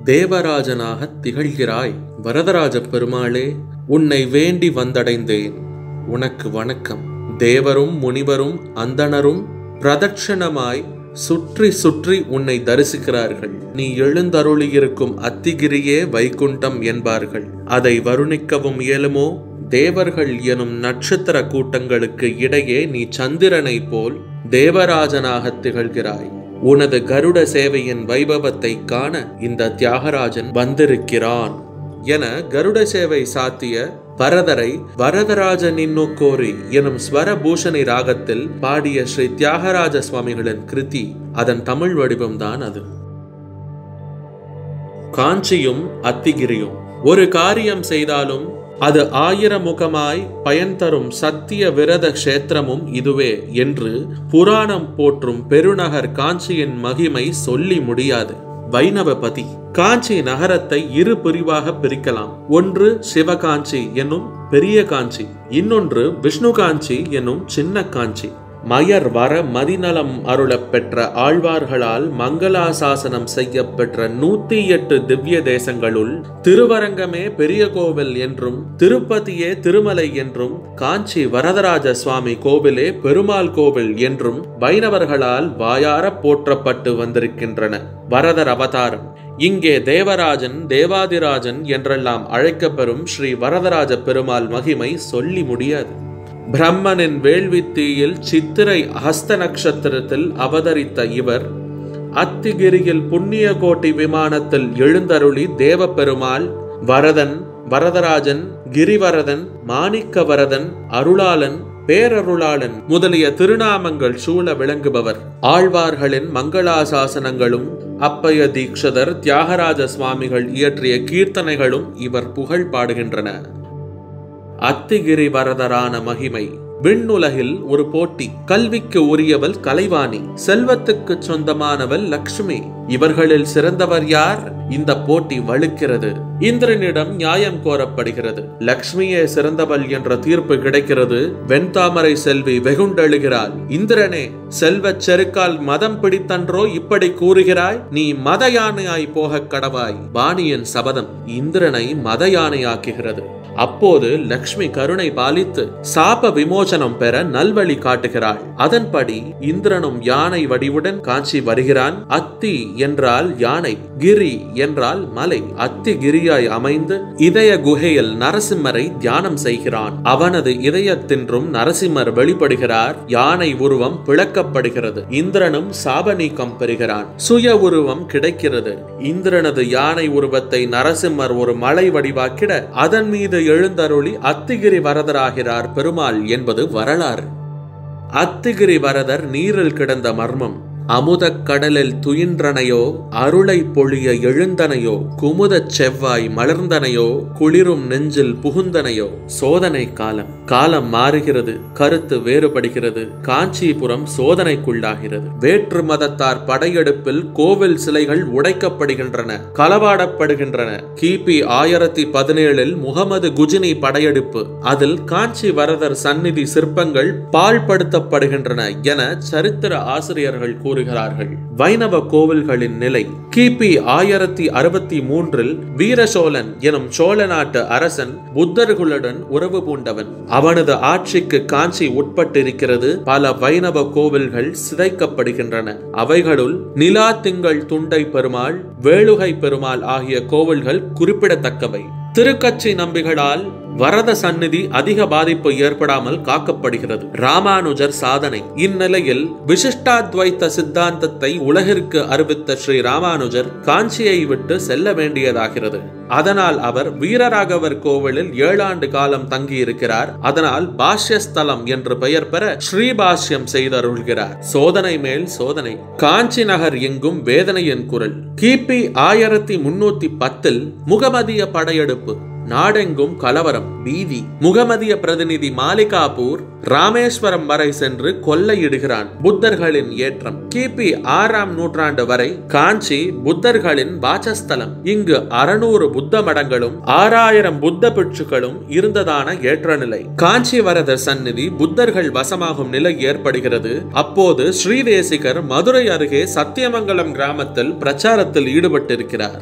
தேவராஜனாக திகழ்கிறாய் வரதராஜ பெருமாளே உன்னை வேண்டி வந்தடைந்தேன் உனக்கு வணக்கம் தேவரும் முனிவரும் அந்தணரும் பிரதட்சணமாய் சுற்றி சுற்றி உன்னை தரிசிக்கிறார்கள் நீ எழுந்தருளியிருக்கும் அத்திகிரியே வைகுண்டம் என்பார்கள் அதை வருணிக்கவும் இயலுமோ தேவர்கள் எனும் நட்சத்திர கூட்டங்களுக்கு இடையே நீ சந்திரனை போல் தேவராஜனாக திகழ்கிறாய் உனது கருட சேவையின் வைபவத்தை காண இந்த தியாகராஜன் வந்திருக்கிறான் என கருட சேவை சாத்திய பரதரை வரதராஜ நின்னோக்கோரி எனும் ஸ்வரபூஷணி ராகத்தில் பாடிய ஸ்ரீ தியாகராஜ சுவாமிகளின் கிருதி அதன் தமிழ் வடிவம்தான் அது காஞ்சியும் அத்திகிரியும் ஒரு காரியம் செய்தாலும் அது ஆயிரமுகமாய் பயன் தரும் சத்திய விரத கஷேத்திரமும் இதுவே என்று புராணம் போற்றும் பெருநகர் காஞ்சியின் மகிமை சொல்லி முடியாது வைணவபதி காஞ்சி நகரத்தை இரு பிரிவாக பிரிக்கலாம் ஒன்று சிவகாஞ்சி என்னும் பெரிய காஞ்சி இன்னொன்று விஷ்ணு காஞ்சி என்னும் சின்ன காஞ்சி மயர் வர மதிநலம் அருளப் பெற்ற ஆழ்வார்களால் மங்களாசாசனம் செய்யப்பெற்ற நூத்தி எட்டு திவ்ய தேசங்களுள் திருவரங்கமே பெரிய கோவில் என்றும் திருப்பதியே திருமலை என்றும் காஞ்சி வரதராஜ சுவாமி கோவிலே பெருமாள் கோவில் என்றும் வைணவர்களால் வாயார போற்றப்பட்டு வந்திருக்கின்றன வரதர் அவதாரம் இங்கே தேவராஜன் தேவாதிராஜன் என்றெல்லாம் அழைக்கப்பெறும் ஸ்ரீ வரதராஜ பெருமாள் மகிமை சொல்லி முடியாது பிரம்மனின் வேள்வித்தீயில் சித்திரை ஹஸ்த நட்சத்திரத்தில் அவதரித்த இவர் அத்திகிரியில் புண்ணிய கோட்டி விமானத்தில் எழுந்தருளி தேவப்பெருமாள் வரதன் வரதராஜன் கிரிவரதன் மாணிக்கவரதன் அருளாளன் பேரருளாளன் முதலிய திருநாமங்கள் சூழ விளங்குபவர் ஆழ்வார்களின் மங்களாசாசனங்களும் அப்பய தீக்ஷதர் தியாகராஜ சுவாமிகள் இயற்றிய கீர்த்தனைகளும் இவர் புகழ் பாடுகின்றன அத்திகிரி வரதரான மகிமை விண்ணுலகில் ஒரு போட்டி கல்விக்கு உரியவள் கலைவாணி செல்வத்துக்கு சொந்தமானவள் லக்ஷ்மி இவர்களில் சிறந்தவர் யார் இந்த போட்டி வலுக்கிறது இந்திரனிடம் நியாயம் கோரப்படுகிறது லக்ஷ்மியே சிறந்தவள் என்ற தீர்ப்பு கிடைக்கிறது வெண்தாமரை செல்வி வெகுண்டெழுகிறாள் இந்திரனே செல்வச் செருக்கால் மதம் பிடித்தன்றோ இப்படி கூறுகிறாய் நீ மத யானையாய் போகக் கடவாய் வாணியின் சபதம் இந்திரனை மத யானையாக்குகிறது அப்போது லக்ஷ்மி கருணை பாலித்து சாப விமோசனம் பெற நல்வழி காட்டுகிறாள் அதன்படி இந்திரனும் யானை வடிவுடன் காஞ்சி வருகிறான் அத்தி என்றால் யானை கிரி என்றால் மலை அத்தி கிரியாய் அமைந்து இதய குகையில் நரசிம்மரை தியானம் செய்கிறான் அவனது இதயத்தின்றும் நரசிம்மர் வெளிப்படுகிறார் யானை உருவம் பிளக்கப்படுகிறது இந்திரனும் சாப நீக்கம் பெறுகிறான் சுய உருவம் கிடைக்கிறது இந்திரனது யானை உருவத்தை நரசிம்மர் ஒரு மலை வடிவாக்கிட அதன் மீது எழுந்தருளி அத்திகிரி வரதராகிறார் பெருமாள் என்பது வரலாறு அத்திகிரி வரதர் நீரில் கிடந்த மர்மம் அமுதக் கடலில் துயின்றனையோ அருளை பொழிய எழுந்தனையோ குமுதச் செவ்வாய் மலர்ந்தனையோ குளிரும் நெஞ்சில் புகுந்தனையோ சோதனை காலம் காலம் மாறுகிறது கருத்து வேறுபடுகிறது காஞ்சிபுரம் சோதனைக்குள்ளாகிறது வேற்று மதத்தார் படையெடுப்பில் கோவில் சிலைகள் உடைக்கப்படுகின்றன களவாடப்படுகின்றன கிபி ஆயிரத்தி பதினேழில் முகமது குஜினி படையெடுப்பு அதில் காஞ்சி வரதர் சந்நிதி சிற்பங்கள் பாழ்படுத்தப்படுகின்றன என சரித்திர ஆசிரியர்கள் கூறுகிறார்கள் வைணவ கோவில்களின் நிலை கிபி ஆயிரத்தி அறுபத்தி மூன்றில் வீரசோழன் எனும் சோழ நாட்டு அரசன் புத்தர்களுடன் உறவு பூண்டவன் அவனது ஆட்சிக்கு காஞ்சி உட்பட்டிருக்கிறது பல வைணவ கோவில்கள் சிதைக்கப்படுகின்றன அவைகளுள் நிலா திங்கள் துண்டை பெருமாள் வேளுகை பெருமாள் ஆகிய கோவில்கள் குறிப்பிடத்தக்கவை திருக்கட்சி நம்பிகளால் வரத சந்நிதி அதிக பாதிப்பு ஏற்படாமல் காக்கப்படுகிறது ராமானுஜர் சாதனை இந்நிலையில் விசிஷ்டாத்வைத்த சித்தாந்தத்தை உலகிற்கு அறிவித்த ஸ்ரீ ராமானுஜர் காஞ்சியை விட்டு செல்ல வேண்டியதாகிறது அதனால் அவர் வீரராகவர் கோவிலில் ஏழாண்டு காலம் தங்கியிருக்கிறார் அதனால் பாஷ்யஸ்தலம் என்று பெயர் பெற ஸ்ரீபாஷ்யம் செய்தருள்கிறார் சோதனை மேல் சோதனை காஞ்சி நகர் எங்கும் வேதனையின் குரல் கிபி ஆயிரத்தி முன்னூத்தி பத்தில் முகமதிய படையெடுப்பு நாடெங்கும் கலவரம் பீதி முகமதிய பிரதிநிதி மாலிகாபூர் ராமேஸ்வரம் வரை சென்று கொள்ளையிடுகிறான் புத்தர்களின் ஏற்றம் கிபி ஆறாம் நூற்றாண்டு வரை காஞ்சி புத்தர்களின் வாசஸ்தலம் இங்கு அறுநூறு புத்த மடங்களும் ஆறாயிரம் புத்த பிட்சுகளும் இருந்ததான ஏற்ற நிலை காஞ்சி வரதர் சந்நிதி புத்தர்கள் வசமாகும் நிலை ஏற்படுகிறது அப்போது ஸ்ரீதேசிகர் மதுரை அருகே சத்தியமங்கலம் கிராமத்தில் பிரச்சாரத்தில் ஈடுபட்டிருக்கிறார்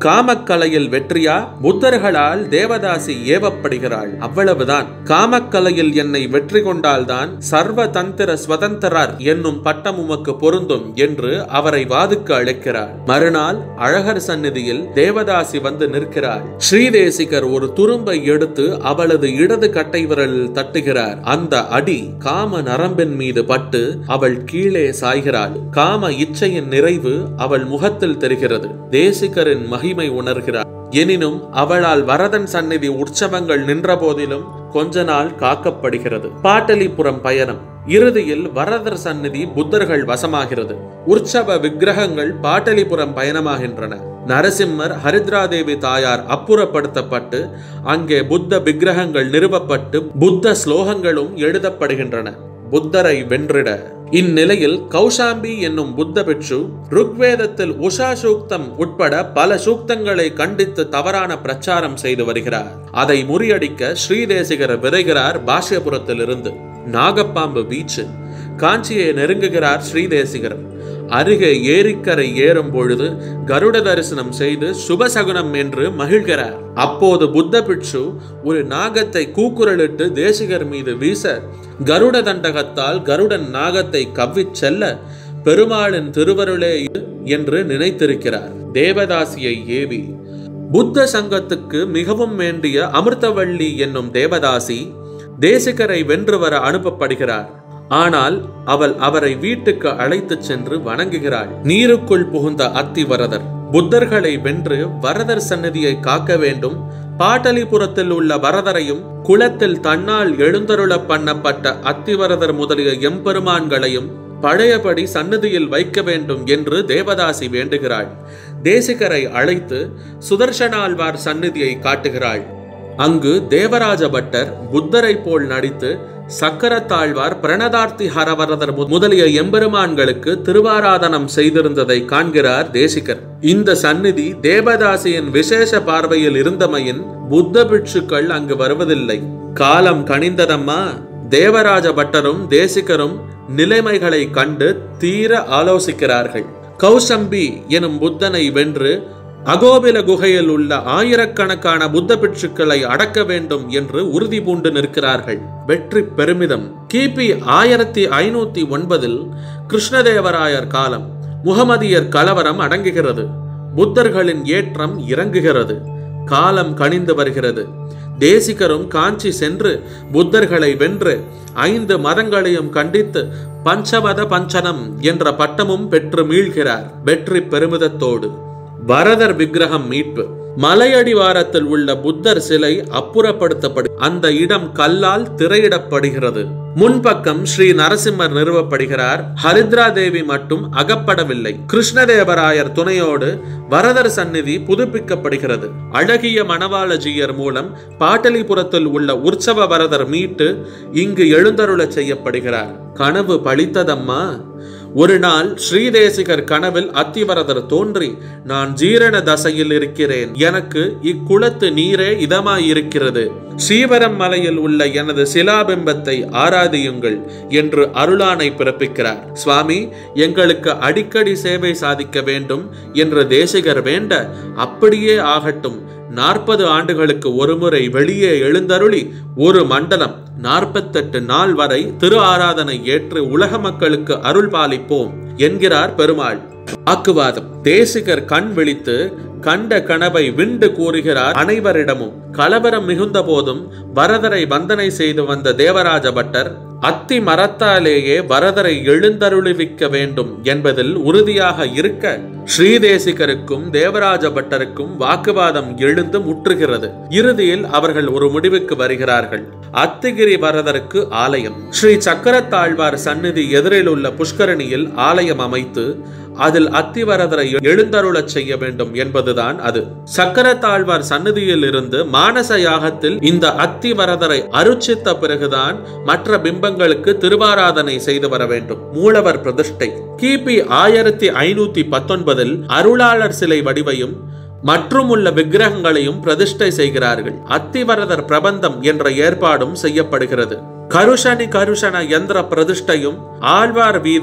காமக்கலையில் வெற்றியா புத்தர்களால் தேவதாசி ஏவப்படுகிறாள் அவ்வளவுதான் காமக்கலையில் என்னை வெற்றி கொண்டால்தான் சர்வ தந்திர ஸ்வதந்திரர் என்னும் பட்டம் உமக்கு பொருந்தும் என்று அவரை வாதுக்கு அழைக்கிறாள் மறுநாள் அழகர் சந்நிதியில் தேவதாசி வந்து நிற்கிறாள் ஸ்ரீதேசிகர் ஒரு துரும்பை எடுத்து அவளது இடது கட்டை விரலில் தட்டுகிறார் அந்த அடி காம நரம்பின் மீது பட்டு அவள் கீழே சாய்கிறாள் காம இச்சையின் நிறைவு அவள் முகத்தில் தெரிகிறது தேசிகரின் மகிமை உணர்கிறார் எனினும் அவளால் வரதன் சந்நிதி உற்சவங்கள் நின்ற போதிலும் கொஞ்ச நாள் காக்கப்படுகிறது பாட்டலிபுரம் பயணம் இறுதியில் வரதர் சந்நிதி புத்தர்கள் வசமாகிறது உற்சவ விக்கிரகங்கள் பாட்டலிபுரம் பயணமாகின்றன நரசிம்மர் ஹரித்ராதேவி தாயார் அப்புறப்படுத்தப்பட்டு அங்கே புத்த விக்கிரகங்கள் நிறுவப்பட்டு புத்த ஸ்லோகங்களும் எழுதப்படுகின்றன புத்தரை வென்றிட இந்நிலையில் கௌசாம்பி என்னும் புத்த பிட்சு ருக்வேதத்தில் உஷா சூக்தம் உட்பட பல சூக்தங்களை கண்டித்து தவறான பிரச்சாரம் செய்து வருகிறார் அதை முறியடிக்க ஸ்ரீதேசிகர் விரைகிறார் பாஷ்யபுரத்திலிருந்து நாகப்பாம்பு வீச்சு காஞ்சியை நெருங்குகிறார் ஸ்ரீதேசிகர் அருகே ஏரிக்கரை ஏறும் பொழுது கருட தரிசனம் செய்து சுபசகுனம் என்று மகிழ்கிறார் அப்போது புத்த பிட்சு ஒரு நாகத்தை கூக்குரலிட்டு தேசிகர் மீது வீச கருட தண்டகத்தால் கருடன் நாகத்தை கவ்விச் செல்ல பெருமாளின் திருவருளே இது என்று நினைத்திருக்கிறார் தேவதாசியை ஏவி புத்த சங்கத்துக்கு மிகவும் வேண்டிய அமிர்தவள்ளி என்னும் தேவதாசி தேசிகரை வென்று வர அனுப்பப்படுகிறார் ஆனால் அவள் அவரை வீட்டுக்கு அழைத்துச் சென்று வணங்குகிறாள் நீருக்குள் புகுந்த அத்திவரதர் புத்தர்களை வென்று வரதர் சன்னதியை காக்க வேண்டும் பாட்டலிபுரத்தில் உள்ள வரதரையும் குளத்தில் தன்னால் எழுந்தருள பண்ணப்பட்ட அத்திவரதர் முதலிய எம்பெருமான்களையும் பழையபடி சன்னதியில் வைக்க வேண்டும் என்று தேவதாசி வேண்டுகிறாள் தேசிகரை அழைத்து சுதர்சனாழ்வார் சந்நிதியை காட்டுகிறாள் அங்கு தேவராஜ பட்டர் புத்தரை போல் நடித்து சக்கரத்தாழ்வார் பிரணதார்த்தி ஹரவரதர் முதலிய எம்பெருமான்களுக்கு திருவாராதனம் செய்திருந்ததை காண்கிறார் தேசிகர் இந்த சந்நிதி தேவதாசியின் விசேஷ பார்வையில் இருந்தமையின் புத்த பிட்சுக்கள் அங்கு வருவதில்லை காலம் கனிந்ததம்மா தேவராஜ பட்டரும் தேசிகரும் நிலைமைகளை கண்டு தீர ஆலோசிக்கிறார்கள் கௌசம்பி எனும் புத்தனை வென்று அகோபில குகையில் உள்ள ஆயிரக்கணக்கான புத்த பிட்சுக்களை அடக்க வேண்டும் என்று உறுதி பூண்டு நிற்கிறார்கள் வெற்றி பெருமிதம் கிபி ஆயிரத்தி ஐநூத்தி ஒன்பதில் கிருஷ்ணதேவராயர் காலம் முகமதியர் கலவரம் அடங்குகிறது புத்தர்களின் ஏற்றம் இறங்குகிறது காலம் கனிந்து வருகிறது தேசிகரும் காஞ்சி சென்று புத்தர்களை வென்று ஐந்து மதங்களையும் கண்டித்து பஞ்சமத பஞ்சனம் என்ற பட்டமும் பெற்று மீள்கிறார் வெற்றி பெருமிதத்தோடு வரதர் விக்கிரகம் மீட்பு மலையடிவாரத்தில் உள்ள புத்தர் சிலை அப்புறப்படுத்தப்படும் அந்த இடம் கல்லால் திரையிடப்படுகிறது முன்பக்கம் ஸ்ரீ நரசிம்மர் நிறுவப்படுகிறார் ஹரித்ரா தேவி மட்டும் அகப்படவில்லை கிருஷ்ணதேவராயர் துணையோடு வரதர் சந்நிதி புதுப்பிக்கப்படுகிறது அழகிய மணவாளஜியர் மூலம் பாட்டலிபுரத்தில் உள்ள உற்சவ வரதர் மீட்டு இங்கு எழுந்தருளச் செய்யப்படுகிறார் கனவு பழித்ததம்மா ஒரு நாள் ஸ்ரீதேசிகர் கனவில் அத்திவரதர் தோன்றி நான் ஜீரண தசையில் இருக்கிறேன் எனக்கு இக்குளத்து நீரே இதமாயிருக்கிறது ஸ்ரீவரம் மலையில் உள்ள எனது சிலாபிம்பத்தை ஆராதியுங்கள் என்று அருளானை பிறப்பிக்கிறார் சுவாமி எங்களுக்கு அடிக்கடி சேவை சாதிக்க வேண்டும் என்று தேசிகர் வேண்ட அப்படியே ஆகட்டும் நாற்பது ஆண்டுகளுக்கு ஒருமுறை வெளியே எழுந்தருளி ஒரு மண்டலம் நாற்பத்தெட்டு நாள் வரை திரு ஆராதனை ஏற்று உலக மக்களுக்கு அருள் பாலிப்போம் என்கிறார் பெருமாள் வாக்குவாதம் தேசிகர் கண் விழித்து கண்ட கனவை விண்டு கூறுகிறார் அனைவரிடமும் கலவரம் மிகுந்த போதும் வரதரை வந்தனை செய்து வந்த தேவராஜ பட்டர் அத்தி மரத்தாலேயே வரதரை எழுந்தருளிவிக்க வேண்டும் என்பதில் உறுதியாக இருக்க ஸ்ரீதேசிகருக்கும் தேவராஜ பட்டருக்கும் வாக்குவாதம் எழுந்து முற்றுகிறது இறுதியில் அவர்கள் ஒரு முடிவுக்கு வருகிறார்கள் அத்திகிரி வரதருக்கு ஆலயம் ஸ்ரீ சக்கரத்தாழ்வார் சந்நிதி எதிரில் உள்ள புஷ்கரணியில் ஆலயம் அமைத்து அதில் அத்திவரதரை எழுந்தருளச் செய்ய வேண்டும் என்பதுதான் அது சக்கரத்தாழ்வார் சந்நிதியில் இருந்து மானச யாகத்தில் இந்த அத்திவரதரை அருச்சித்த பிறகுதான் மற்ற பிம்பங்களுக்கு திருவாராதனை செய்து வர வேண்டும் மூலவர் பிரதிஷ்டை கிபி ஆயிரத்தி ஐநூத்தி பத்தொன்பதில் அருளாளர் சிலை வடிவையும் மற்றும் உள்ள விக்கிரகங்களையும் பிரதிஷ்டை செய்கிறார்கள் அத்திவரதர் பிரபந்தம் என்ற ஏற்பாடும் செய்யப்படுகிறது கருஷனி கருஷன யந்திர பிரதிஷ்டையும் ஆழ்வார் வீதியும்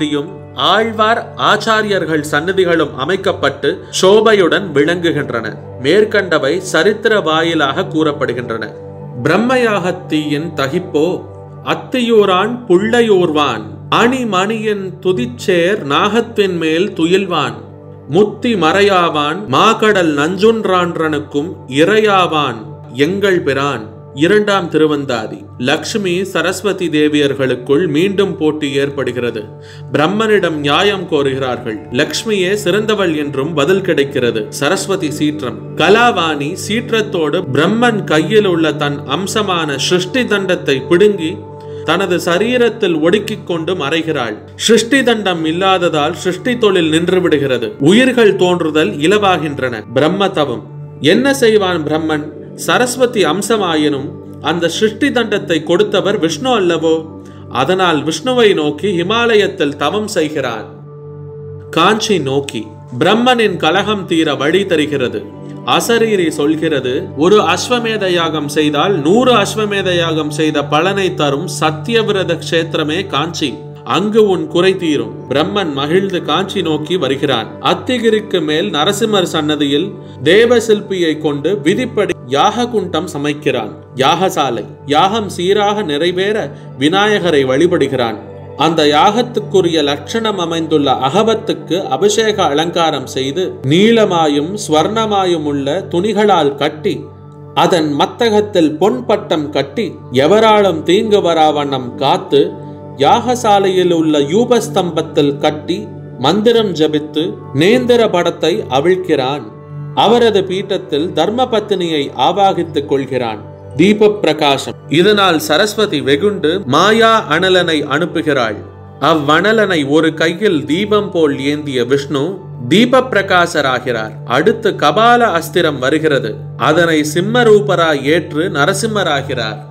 ஆழ்வார் ஆச்சாரியர்கள் சன்னதிகளும் அமைக்கப்பட்டு சோபையுடன் விளங்குகின்றன மேற்கண்டவை சரித்திர வாயிலாக கூறப்படுகின்றன பிரம்மயாகத்தீயின் தகிப்போ அத்தியூரான் புள்ளையூர்வான் அணிமணியின் துதிச்சேர் நாகத்தின் மேல் துயில்வான் முத்தி மறையாவான் மாகடல் நஞ்சுன்றான்றனுக்கும் இறையாவான் எங்கள் பிரான் இரண்டாம் திருவந்தாதி லக்ஷ்மி சரஸ்வதி தேவியர்களுக்குள் மீண்டும் போட்டி ஏற்படுகிறது பிரம்மனிடம் நியாயம் கோருகிறார்கள் லக்ஷ்மியே சிறந்தவள் என்றும் பதில் கிடைக்கிறது சரஸ்வதி சீற்றம் கலாவாணி சீற்றத்தோடு பிரம்மன் கையில் உள்ள தன் அம்சமான சிருஷ்டி தண்டத்தை பிடுங்கி தனது சரீரத்தில் ஒடுக்கிக் கொண்டு மறைகிறாள் சிருஷ்டி தண்டம் இல்லாததால் சிருஷ்டி தொழில் நின்று விடுகிறது உயிர்கள் தோன்றுதல் இலவாகின்றன பிரம்ம தவம் என்ன செய்வான் பிரம்மன் சரஸ்வதி அம்சமாயினும் அந்த சிருஷ்டி தண்டத்தை கொடுத்தவர் விஷ்ணு அல்லவோ அதனால் விஷ்ணுவை நோக்கி இமாலயத்தில் தவம் செய்கிறான் காஞ்சி நோக்கி பிரம்மனின் கலகம் தீர வழி தருகிறது அசரீரி சொல்கிறது ஒரு அஸ்வமேத யாகம் செய்தால் நூறு அஸ்வமேத யாகம் செய்த பலனை தரும் சத்தியவிரத கஷேத்திரமே காஞ்சி அங்கு உன் குறை தீரும் பிரம்மன் மகிழ்ந்து காஞ்சி நோக்கி வருகிறான் அத்திகிரிக்கு மேல் நரசிம்மர் சன்னதியில் தேவ சிற்பியை கொண்டு விதிப்படி யாக குண்டம் சமைக்கிறான் யாகசாலை யாகம் சீராக நிறைவேற விநாயகரை வழிபடுகிறான் அந்த யாகத்துக்குரிய லட்சணம் அமைந்துள்ள அகவத்துக்கு அபிஷேக அலங்காரம் செய்து நீளமாயும் ஸ்வர்ணமாயும் உள்ள துணிகளால் கட்டி அதன் மத்தகத்தில் பொன் பட்டம் கட்டி எவராலும் தீங்கு வராவண்ணம் காத்து யாகசாலையில் உள்ள யூபஸ்தம்பத்தில் கட்டி மந்திரம் ஜபித்து நேந்திர படத்தை அவிழ்க்கிறான் அவரது பீட்டத்தில் தர்ம பத்தினியை ஆவாகித்துக் கொள்கிறான் தீப பிரகாசம் இதனால் சரஸ்வதி வெகுண்டு மாயா அனலனை அனுப்புகிறாள் அவ்வனலனை ஒரு கையில் தீபம் போல் ஏந்திய விஷ்ணு தீப பிரகாசராகிறார் அடுத்து கபால அஸ்திரம் வருகிறது அதனை சிம்மரூபரா ஏற்று நரசிம்மராகிறார்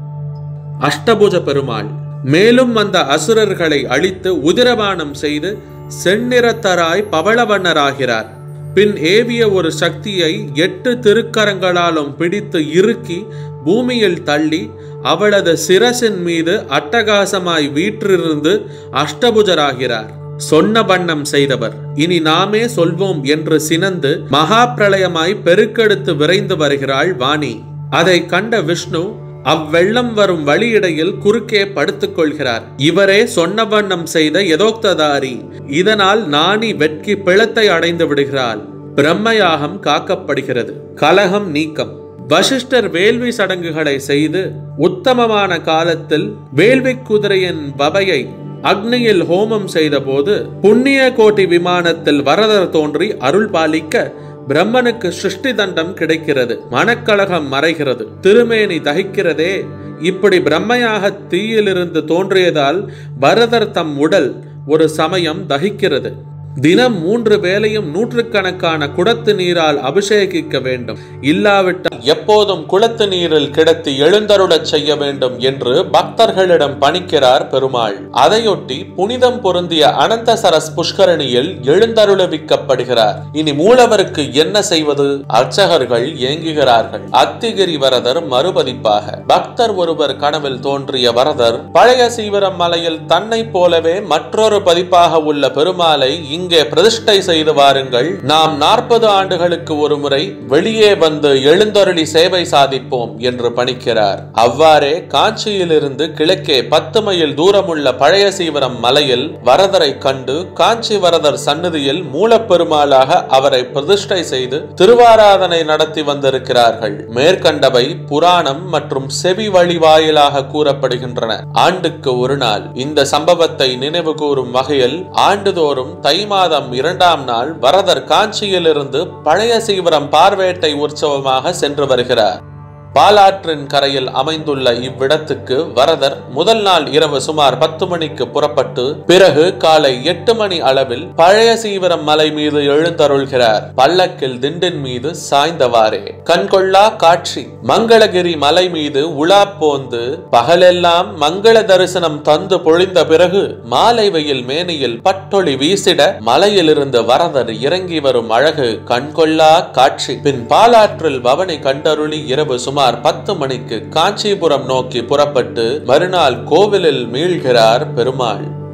அஷ்டபுஜ பெருமாள் மேலும் அந்த அசுரர்களை அழித்து உதிரபானம் செய்து செந்நிறத்தராய் பவளவண்ணராகிறார் பின் ஏவிய ஒரு சக்தியை எட்டு திருக்கரங்களாலும் பிடித்து இறுக்கி பூமியில் தள்ளி அவளது சிரசின் மீது அட்டகாசமாய் வீற்றிருந்து அஷ்டபுஜராகிறார் சொன்ன வண்ணம் செய்தவர் இனி நாமே சொல்வோம் என்று சினந்து மகா பிரளயமாய் பெருக்கெடுத்து விரைந்து வருகிறாள் வாணி அதை கண்ட விஷ்ணு அவ்வெள்ளம் வரும் வழியிடையில் குறுக்கே படுத்துக் கொள்கிறார் இவரே சொன்ன வண்ணம் செய்த யதோக்ததாரி இதனால் நாணி வெட்கி பிளத்தை அடைந்து விடுகிறாள் பிரம்மயாகம் காக்கப்படுகிறது கலகம் நீக்கம் வசிஷ்டர் வேள்வி சடங்குகளை செய்து உத்தமமான காலத்தில் வேள்வி குதிரையின் வபையை அக்னியில் ஹோமம் செய்தபோது புண்ணிய கோட்டி விமானத்தில் வரதர் தோன்றி அருள் பாலிக்க பிரம்மனுக்கு சிருஷ்டி தண்டம் கிடைக்கிறது மனக்கழகம் மறைகிறது திருமேனி தகிக்கிறதே இப்படி பிரம்மையாக தீயிலிருந்து தோன்றியதால் பரதர் தம் உடல் ஒரு சமயம் தகிக்கிறது தினம் மூன்று வேளையும் நூற்றுக்கணக்கான குடத்து நீரால் அபிஷேகிக்க வேண்டும் இல்லாவிட்டால் எப்போதும் குளத்து நீரில் கிடத்தி எழுந்தருளச் செய்ய வேண்டும் என்று பக்தர்களிடம் பணிக்கிறார் பெருமாள் அதையொட்டி புனிதம் பொருந்திய அனந்த சரஸ் புஷ்கரணியில் எழுந்தருளவிக்கப்படுகிறார் இனி மூலவருக்கு என்ன செய்வது அர்ச்சகர்கள் ஏங்குகிறார்கள் அத்திகிரி வரதர் மறுபதிப்பாக பக்தர் ஒருவர் கனவில் தோன்றிய வரதர் பழைய சீவரம் மலையில் தன்னை போலவே மற்றொரு பதிப்பாக உள்ள பெருமாளை இங்கே பிரதிஷ்டை செய்து வாருங்கள் நாம் நாற்பது ஆண்டுகளுக்கு ஒரு முறை வெளியே வந்து எழுந்தருளி சேவை சாதிப்போம் என்று பணிக்கிறார் அவ்வாறே காஞ்சியிலிருந்து கிழக்கே பத்து மைல் தூரமுள்ள பழைய சீவரம் மலையில் வரதரை கண்டு காஞ்சி வரதர் சன்னதியில் மூலப்பெருமாளாக அவரை பிரதிஷ்டை செய்து திருவாராதனை நடத்தி வந்திருக்கிறார்கள் மேற்கண்டவை புராணம் மற்றும் செவி வழி வாயிலாக கூறப்படுகின்றன ஆண்டுக்கு ஒரு நாள் இந்த சம்பவத்தை நினைவு கூறும் வகையில் ஆண்டுதோறும் தை மாதம் இரண்டாம் நாள் வரதர் காஞ்சியிலிருந்து பழைய சீவரம் பார்வேட்டை உற்சவமாக சென்று வருகிறார் பாலாற்றின் கரையில் அமைந்துள்ள இவ்விடத்துக்கு வரதர் முதல் நாள் இரவு சுமார் பத்து மணிக்கு புறப்பட்டு பிறகு காலை எட்டு மணி அளவில் பழைய சீவரம் மலை மீது எழுந்தருள்கிறார் பல்லக்கில் திண்டின் மீது சாய்ந்தவாறே கண்கொள்ளா காட்சி மங்களகிரி மலை மீது உலா போந்து பகலெல்லாம் மங்கள தரிசனம் தந்து பொழிந்த பிறகு மாலை வெயில் மேனியில் பட்டொளி வீசிட மலையிலிருந்து வரதர் இறங்கி வரும் அழகு கண்கொள்ளா காட்சி பின் பாலாற்றில் பவனி கண்டருளி இரவு சுமார் பத்து மணிக்கு காஞ்சிபுரம் நோக்கி புறப்பட்டு மறுநாள் கோவிலில் மீள்கிறார் பெருமாள்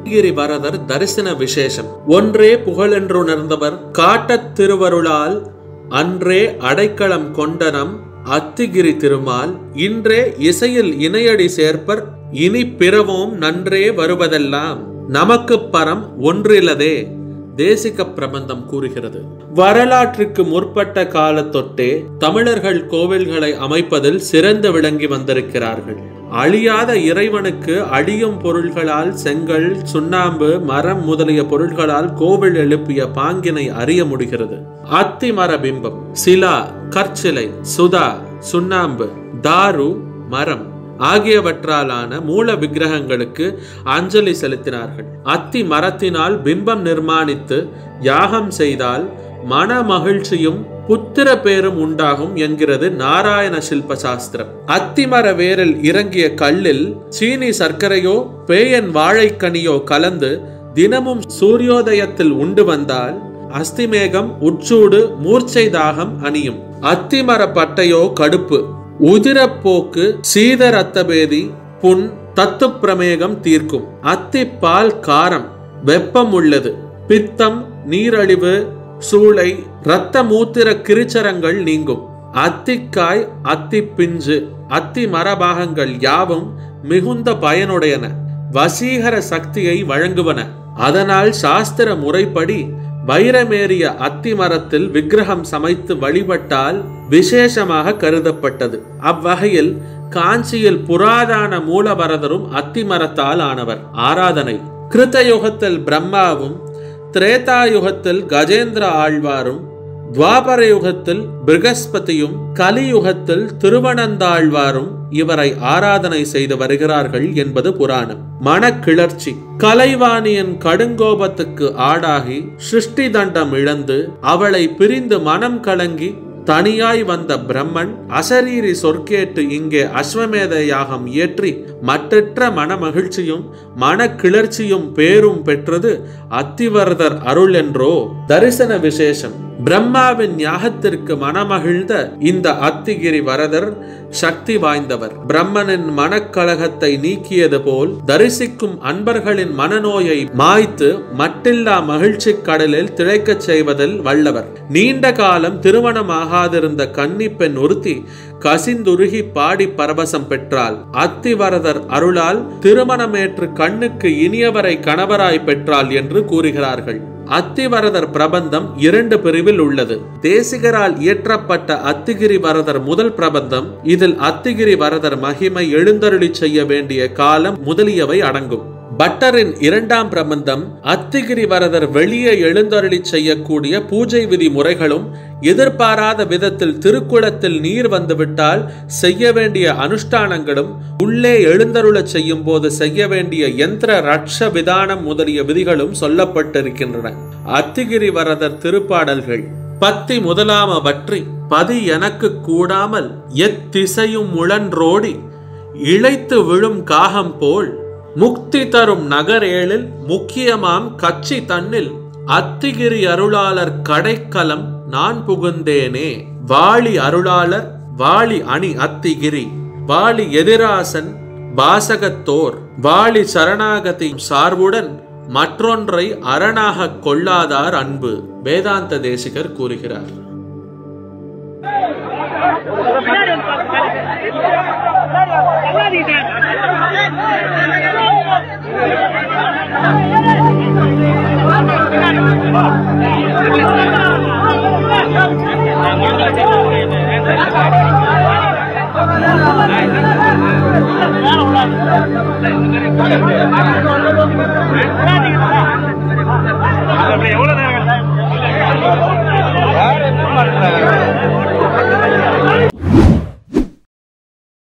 கிரி வரதர் தரிசன விசேஷம் ஒன்றே புகழென்றுணர்ந்தவர் காட்டத் திருவருளால் அன்றே அடைக்கலம் கொண்டனம் அத்திகிரி திருமால் இன்றே இசையில் இணையடி சேர்ப்பர் இனி பிறவோம் நன்றே வருவதெல்லாம் நமக்கு பரம் ஒன்றிலதே தேசிக பிரபந்தம் கூறுகிறது வரலாற்றுக்கு முற்பட்ட காலத்தொட்டே தமிழர்கள் கோவில்களை அமைப்பதில் சிறந்து விளங்கி வந்திருக்கிறார்கள் அழியாத இறைவனுக்கு அழியும் பொருள்களால் செங்கல் சுண்ணாம்பு மரம் முதலிய பொருள்களால் கோவில் எழுப்பிய பாங்கினை அறிய முடிகிறது அத்தி மர பிம்பம் சிலா கற்சிலை சுதா சுண்ணாம்பு தாரு மரம் ஆகியவற்றாலான மூல விக்கிரகங்களுக்கு அஞ்சலி செலுத்தினார்கள் அத்தி மரத்தினால் பிம்பம் நிர்மாணித்து யாகம் செய்தால் மன மகிழ்ச்சியும் புத்திர பேரும் உண்டாகும் என்கிறது நாராயண சில்ப சாஸ்திரம் அத்திமர வேரில் இறங்கிய கல்லில் சீனி சர்க்கரையோ பேயன் வாழைக்கனியோ கலந்து தினமும் சூரியோதயத்தில் உண்டு வந்தால் அஸ்திமேகம் உச்சூடு மூர்ச்சை தாகம் அணியும் அத்திமர பட்டையோ கடுப்பு உதிரப்போக்கு சீத ரத்தபேதி புண் தத்து பிரமேகம் தீர்க்கும் அத்திப்பால் காரம் வெப்பம் உள்ளது பித்தம் நீரழிவு சூளை இரத்த மூத்திர கிருச்சரங்கள் நீங்கும் அத்திக்காய் அத்தி பிஞ்சு அத்தி மரபாகங்கள் யாவும் மிகுந்த பயனுடையன வசீகர சக்தியை வழங்குவன அதனால் சாஸ்திர முறைப்படி வைரமேறிய அத்தி மரத்தில் விக்கிரகம் சமைத்து வழிபட்டால் விசேஷமாக கருதப்பட்டது அவ்வகையில் காஞ்சியில் புராதான மூலவரதரும் அத்தி மரத்தால் ஆனவர் ஆராதனை கிருத்தயுகத்தில் பிரம்மாவும் திரேதாயுகத்தில் கஜேந்திர ஆழ்வாரும் துவாபர யுகத்தில் பிருகஸ்பதியும் கலியுகத்தில் திருவனந்தாழ்வாரும் இவரை ஆராதனை செய்து வருகிறார்கள் என்பது புராணம் மனக்கிளர்ச்சி கலைவாணியின் கடுங்கோபத்துக்கு ஆடாகி சிருஷ்டி தண்டம் இழந்து அவளை பிரிந்து மனம் கலங்கி தனியாய் வந்த பிரம்மன் அசரீரி சொற்கேட்டு இங்கே அஸ்வமேத யாகம் இயற்றி மற்றற்ற மன மகிழ்ச்சியும் மன கிளர்ச்சியும் பேரும் பெற்றது அத்திவரதர் அருள் என்றோ தரிசன விசேஷம் பிரம்மாவின் யாகத்திற்கு மனமகிழ்ந்த இந்த அத்திகிரி வரதர் சக்தி வாய்ந்தவர் பிரம்மனின் மனக்கலகத்தை நீக்கியது போல் தரிசிக்கும் அன்பர்களின் மனநோயை மாய்த்து மட்டில்லா மகிழ்ச்சி கடலில் திளைக்கச் செய்வதில் வல்லவர் நீண்ட காலம் திருமணமாகாதிருந்த கன்னி பெண் ஒருத்தி கசிந்துருகி பாடி பரவசம் பெற்றாள் அத்திவரதர் அருளால் திருமணமேற்று கண்ணுக்கு இனியவரை கணவராய் பெற்றாள் என்று கூறுகிறார்கள் அத்திவரதர் பிரபந்தம் இரண்டு பிரிவில் உள்ளது தேசிகரால் இயற்றப்பட்ட அத்திகிரி வரதர் முதல் பிரபந்தம் இதில் அத்திகிரி வரதர் மகிமை எழுந்தருளி செய்ய வேண்டிய காலம் முதலியவை அடங்கும் பட்டரின் இரண்டாம் பிரபந்தம் அத்திகிரி வரதர் வெளியே எழுந்தருளி செய்யக்கூடிய பூஜை விதி முறைகளும் எதிர்பாராத விதத்தில் திருக்குளத்தில் நீர் வந்துவிட்டால் செய்ய வேண்டிய அனுஷ்டானங்களும் உள்ளே எழுந்தருளச் செய்யும் போது செய்ய வேண்டிய யந்திர ரட்ச விதானம் முதலிய விதிகளும் சொல்லப்பட்டிருக்கின்றன அத்திகிரி வரதர் திருப்பாடல்கள் பத்தி முதலாம பற்றி பதி எனக்கு கூடாமல் எத்திசையும் முழன்றோடி இழைத்து விழும் காகம் போல் முக்தி தரும் நகரேழில் முக்கியமாம் கட்சி தன்னில் அத்திகிரி அருளாளர் கடைக்கலம் நான் புகுந்தேனே வாளி அருளாளர் வாளி அணி அத்திகிரி வாளி எதிராசன் பாசகத்தோர் வாளி சரணாகதி சார்புடன் மற்றொன்றை அரணாக கொள்ளாதார் அன்பு வேதாந்த தேசிகர் கூறுகிறார் Thank you.